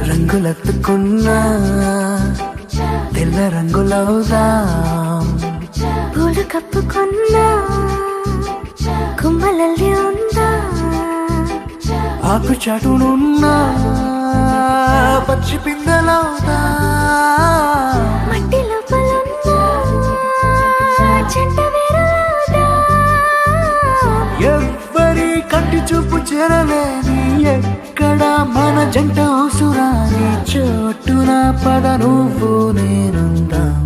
రంగులెత్తుకున్నా తెల్ల రంగులవుదాం పూలు కప్పుకున్నా కుమ్మలల్లి ఉందా ఆకు చాటునున్నా పచ్చి పిందలవుదా మట్టి లోపలున్నా చెంట వేరులవుదా ఎవ్వరి కంటి చూపు చేరలేని ఎక్కడ మన జంట ఉసురాని చోటున పద నువ్వు నేనుందా